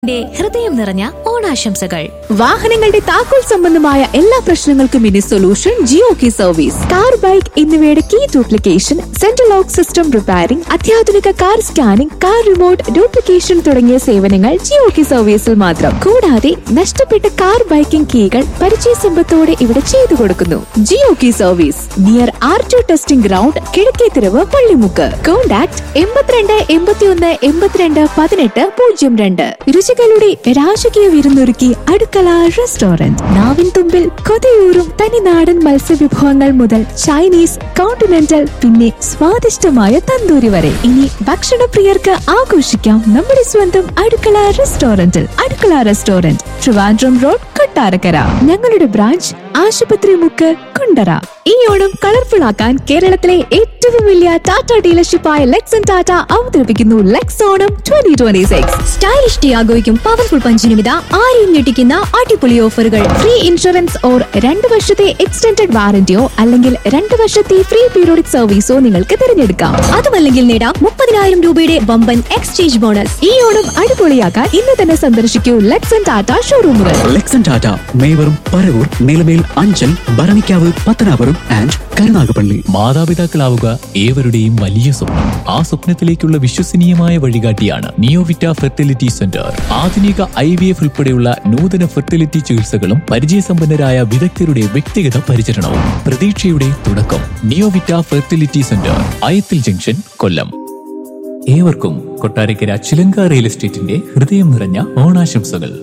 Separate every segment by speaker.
Speaker 1: ന്റെ ഹൃദയം നിറഞ്ഞ ഓണാശംസകൾ
Speaker 2: വാഹനങ്ങളുടെ താക്കോൽ സംബന്ധമായ എല്ലാ പ്രശ്നങ്ങൾക്കും ഇനി solution Geo key service car bike എന്നിവയുടെ key duplication central lock system repairing അത്യാധുനിക car scanning car remote duplication തുടങ്ങിയ സേവനങ്ങൾ ജിയോ കി സർവീസിൽ മാത്രം കൂടാതെ നഷ്ടപ്പെട്ട കാർ ബൈക്കിംഗ് കീകൾ പരിചയ സമ്പത്തോടെ ഇവിടെ ചെയ്തു കൊടുക്കുന്നു Geo key service near R to testing ground Kizhakkethiruvu Pallimukku contact എൺപത്തിരണ്ട് എൺപത്തിയൊന്ന് എൺപത്തിരണ്ട് പതിനെട്ട് പൂജ്യം രണ്ട് രുചികളുടെ രാജകീയ വിരുന്നൊരുക്കി അടുക്കള റെസ്റ്റോറന്റ് നാവിൻ തുമ്പിൽ കൊതയൂറും തനിനാടൻ മത്സ്യവിഭവങ്ങൾ മുതൽ ചൈനീസ് കോണ്ടിനെന്റൽ പിന്നെ സ്വാദിഷ്ടമായ തന്തൂരി വരെ ഇനി ഭക്ഷണപ്രിയർക്ക് ആഘോഷിക്കാം നമ്മുടെ സ്വന്തം അടുക്കള റെസ്റ്റോറന്റിൽ അടുക്കള റെസ്റ്റോറന്റ് ട്രിവാൻഡ്രം റോഡ് കൊട്ടാരക്കര ഞങ്ങളുടെ ബ്രാഞ്ച് ആശുപത്രി മുക്ക് കുണ്ടറ ഈ ഓണം കളർഫുൾ ആക്കാൻ കേരളത്തിലെ ഏറ്റവും വലിയ ടാറ്റ ഡീലർഷിപ്പായ ലെക്സൺ ടാറ്റ അവതരിപ്പിക്കുന്നു Lex Onam twenty twenty six
Speaker 1: stylish ടിയാഗോയ്ക്കും പവർഫുൾ പഞ്ചിനുമിത ആരെയും ഞെട്ടിക്കുന്ന അടിപൊളി ഓഫറുകൾ
Speaker 2: ഫ്രീ ഇൻഷുറൻസ് ഓർ രണ്ട് വർഷത്തെ എക്സ്റ്റൻഡഡ് വാറന്റിയോ അല്ലെങ്കിൽ രണ്ട് വർഷത്തെ ഫ്രീ പീരിയോഡിക് സർവീസോ നിങ്ങൾക്ക് തിരഞ്ഞെടുക്കാം
Speaker 1: അതുമല്ലെങ്കിൽ നേടാം മുപ്പതിനായിരം രൂപയുടെ വമ്പൻ എക്സ്ചേഞ്ച് ബോണസ്
Speaker 2: ഈ ഓണം അടിപൊളിയാക്കാൻ ഇന്ന് തന്നെ സന്ദർശിക്കൂ ലെക്സൺ ടാറ്റ ഷോറൂമുകൾ
Speaker 3: ലെക്സൺ ടാറ്റ മേവറും പരവൂർ നിലമേൽ അഞ്ചൽ ഭരണിക്കാവ് പത്തനാപുരം ആൻഡ് കരുനാഗപ്പള്ളി
Speaker 4: മാതാപിതാക്കളാവുക ഏവരുടെയും വലിയ സ്വപ്നം ആ സ്വപ്നത്തിലേക്കുള്ള വിശ്വസനീയമായ വഴികാട്ടിയാണ് നിയോവിറ്റ ഫെർട്ടിലിറ്റി സെന്റർ ആധുനിക ഐ വി എഫ് ഉൾപ്പെടെയുള്ള നൂതന ഫെർട്ടിലിറ്റി ചികിത്സകളും പരിചയസമ്പന്നരായ വിദഗ്ധരുടെ വ്യക്തിഗത പരിചരണവും പ്രതീക്ഷയുടെ തുടക്കം Neovita fertility centre Ayathil junction Kollam ഏവർക്കും കൊട്ടാരക്കര ചിലങ്ക റിയൽ എസ്റ്റേറ്റിന്റെ ഹൃദയം നിറഞ്ഞ ഓണാശംസകൾ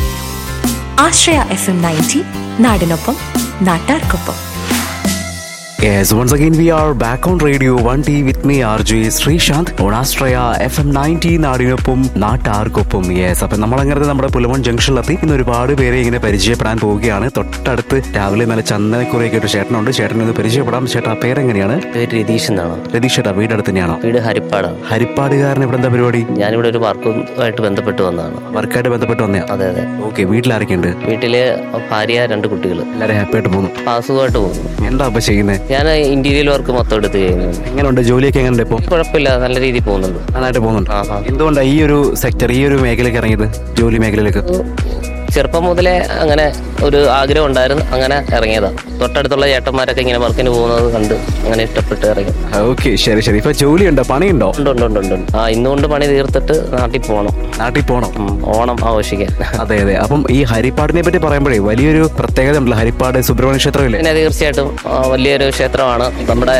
Speaker 1: ആശ്രയ എഫ് എം നയൻറ്റി നാടിനൊപ്പം നാട്ടാർക്കൊപ്പം
Speaker 5: Yes, once again we are back on Radio 1T with me RJ Sreesanth on Astraya FM 90 നാടിനൊപ്പം നാട്ടാർക്കൊപ്പം യെസ് അപ്പൊ നമ്മളങ്ങനെ നമ്മുടെ പുലമൺ ജംഗ്ഷനിലെത്തി ഇന്ന് ഒരുപാട് പേരെ ഇങ്ങനെ പരിചയപ്പെടാൻ പോവുകയാണ് തൊട്ടടുത്ത് രാവിലെ നല്ല ചന്ദനക്കുറയൊക്കെ ഒരു ചേട്ടനുണ്ട് ചേട്ടനെ ഒന്ന് പരിചയപ്പെടാം ചേട്ടാ പേരെങ്ങനെയാണ്
Speaker 6: പേര് രതീഷ് എന്നാണ്
Speaker 5: രതീഷ് ചേട്ടാ വീടടുത്ത് തന്നെയാണോ
Speaker 6: വീട് ഹരിപ്പാടാണ്
Speaker 5: ഹരിപ്പാടുകാരൻ ഇവിടെ എന്താ പരിപാടി
Speaker 6: ഞാനിവിടെ ഒരു വർക്കുമായിട്ട് ബന്ധപ്പെട്ട് വന്നതാണ്
Speaker 5: വർക്കായിട്ട് ബന്ധപ്പെട്ട് വന്നയാ
Speaker 6: അതെ അതെ
Speaker 5: ഓക്കെ വീട്ടിലാരൊക്കെയുണ്ട്
Speaker 6: വീട്ടില് ഭാര്യ രണ്ട് കുട്ടികൾ
Speaker 5: എല്ലാവരും ഹാപ്പി ആയിട്ട് പോകുന്നു
Speaker 6: അസുഖമായിട്ട് പോകുന്നു
Speaker 5: എന്താ അപ്പൊ ചെയ്യുന്നത്
Speaker 6: ഞാൻ ഇന്റീരിയൽ വർക്ക് മൊത്തം എടുത്ത് ചെയ്യുന്നുണ്ട്
Speaker 5: എങ്ങനെയുണ്ട് ജോലിയൊക്കെ എങ്ങനെയുണ്ട് ഇപ്പൊ
Speaker 6: കുഴപ്പമില്ല നല്ല രീതിയിൽ പോകുന്നുണ്ട്
Speaker 5: നന്നായിട്ട് പോകുന്നുണ്ട്
Speaker 6: ആ, ആ.
Speaker 5: എന്തുകൊണ്ടാണ് ഈ ഒരു സെക്ടർ ഈ ഒരു മേഖലയിലേക്ക് ഇറങ്ങിയത് ജോലി മേഖലയിലേക്ക്
Speaker 6: ചെറുപ്പം മുതലേ അങ്ങനെ ഒരു ആഗ്രഹം ഉണ്ടായിരുന്നു അങ്ങനെ ഇറങ്ങിയതാ തൊട്ടടുത്തുള്ള ചേട്ടന്മാരൊക്കെ ഇങ്ങനെ വർക്കിന് പോകുന്നത് കണ്ട് അങ്ങനെ ഇഷ്ടപ്പെട്ട് ഇറങ്ങി
Speaker 5: ഓക്കെ ശരി ശരി ഇപ്പൊ ജോലിയുണ്ടോ പണിയുണ്ടോ
Speaker 6: ഉണ്ട് ഉണ്ട് ഉണ്ട് ഉണ്ട് ഉണ്ട്. ആ ഇന്നുകൊണ്ട് പണി തീർത്തിട്ട് നാട്ടിൽ പോകണം
Speaker 5: നാട്ടിൽ പോണോ
Speaker 6: ഉം, ഓണം ആഘോഷിക്കാൻ
Speaker 5: അതെ അതെ അപ്പം ഈ ഹരിപ്പാടിനെ പറ്റി പറയുമ്പോഴേ വലിയൊരു പ്രത്യേകത ഉണ്ടല്ലോ ഹരിപ്പാട് സുബ്രഹ്മണ്യ ക്ഷേത്രമില്ലേ
Speaker 6: പിന്നെ തീർച്ചയായിട്ടും ആ, വലിയൊരു ക്ഷേത്രമാണ് നമ്മുടെ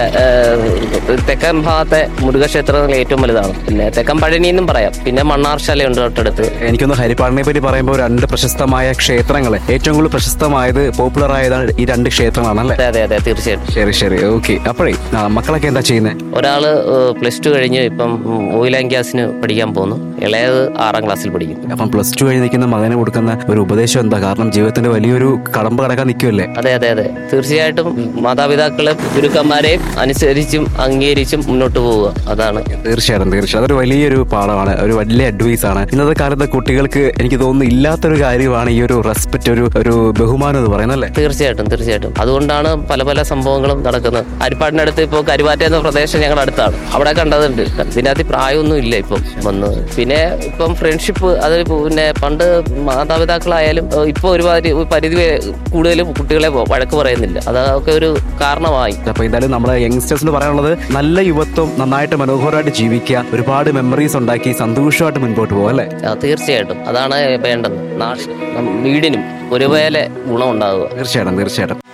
Speaker 6: ഏഹ്, തെക്കൻ ഭാഗത്തെ മുരുകക്ഷേത്രത്തിൽ ഏറ്റവും വലുതാണ് പിന്നെ തെക്കൻ പഴനി എന്നും പറയാം പിന്നെ മണ്ണാർശാലയുണ്ട് തൊട്ടടുത്ത്
Speaker 5: എനിക്കൊന്ന് ഹരിപ്പാടിനെ പറ്റി പറയുമ്പോൾ രണ്ട് പ്രശസ്തമായ ക്ഷേത്രങ്ങൾ ഏറ്റവും കൂടുതൽ പ്രശസ്തമായത് പോപ്പുലർ ആയതാണ് ഈ രണ്ട് ക്ഷേത്രങ്ങളാണ് അല്ലേ
Speaker 6: അതെ അതെ അതെ തീർച്ചയായിട്ടും
Speaker 5: ശരി ശരി ഓക്കെ അപ്പോഴേ ആ, മക്കളൊക്കെ എന്താ ചെയ്യുന്നത്
Speaker 6: ഒരാള് പ്ലസ് ടു കഴിഞ്ഞ് ഇപ്പം ഓയിൽ ആൻഡ് ഗ്യാസിന് പഠിക്കാൻ പോകുന്നു ഇളയത് ആറാം ക്ലാസ്സിൽ പഠിക്കുന്നു
Speaker 5: അപ്പം പ്ലസ് ടു കഴിഞ്ഞ് നിൽക്കുന്ന മകന് കൊടുക്കുന്ന ഒരു ഉപദേശം എന്താ കാരണം ജീവിതത്തിന്റെ വലിയൊരു കടമ്പ കടക്കാൻ നിൽക്കുമല്ലേ
Speaker 6: അതെ അതെ അതെ തീർച്ചയായിട്ടും മാതാപിതാക്കളെ ഗുരുക്കന്മാരെയും അനുസരിച്ചും അംഗീകരിച്ചും മുന്നോട്ട് പോവുക അതാണ്
Speaker 5: തീർച്ചയായിട്ടും തീർച്ചയായും അതൊരു വലിയൊരു പാഠമാണ് ഒരു വലിയ അഡ്വൈസ് ആണ് ഇന്നത്തെ കാലത്ത് കുട്ടികൾക്ക് എനിക്ക് തോന്നുന്നു ഇല്ലാത്തൊരു കാര്യമാണ് ഈ ഒരു റെസ്പെക്ട് ഒരു ഒരു ബഹുമാനം എന്ന് പറയുന്നത് അല്ലേ
Speaker 6: തീർച്ചയായിട്ടും തീർച്ചയായിട്ടും അതുകൊണ്ടാണ് പല പല സംഭവങ്ങളും നടക്കുന്നത് അരിപ്പാടിനടുത്ത് ഇപ്പോൾ കരുവാറ്റ എന്ന പ്രദേശം ഞങ്ങളുടെ അടുത്താണ് അവിടെ കണ്ടതുണ്ട് ഇതിനകത്ത് പ്രായമൊന്നും ഇല്ല ഇപ്പം വന്ന് പിന്നെ ഇപ്പം ഫ്രണ്ട്ഷിപ്പ് അത് പിന്നെ പണ്ട് മാതാപിതാക്കളായാലും ഏഹ്, ഇപ്പൊ ഒരുപാട് ഒരു പരിധി വരെ കൂടുതലും കുട്ടികളെ വഴക്ക് പറയുന്നില്ല അതൊക്കെ ഒരു കാരണമായി
Speaker 5: അപ്പൊ എന്തായാലും നമ്മുടെ യങ്സ്റ്റേഴ്സിന് പറയാനുള്ളത് നല്ല യുവത്വം നന്നായിട്ട് മനോഹരമായിട്ട് ജീവിക്കുക ഒരുപാട് മെമ്മറീസ് ഉണ്ടാക്കി സന്തോഷമായിട്ട് മുൻപോട്ട് പോകും അല്ലേ
Speaker 6: ആ, തീർച്ചയായിട്ടും അതാണ് വേണ്ടത് നാ- വീടിനും ഒരുപോലെ ഗുണം ഉണ്ടാവുക
Speaker 5: തീർച്ചയായിട്ടും തീർച്ചയായിട്ടും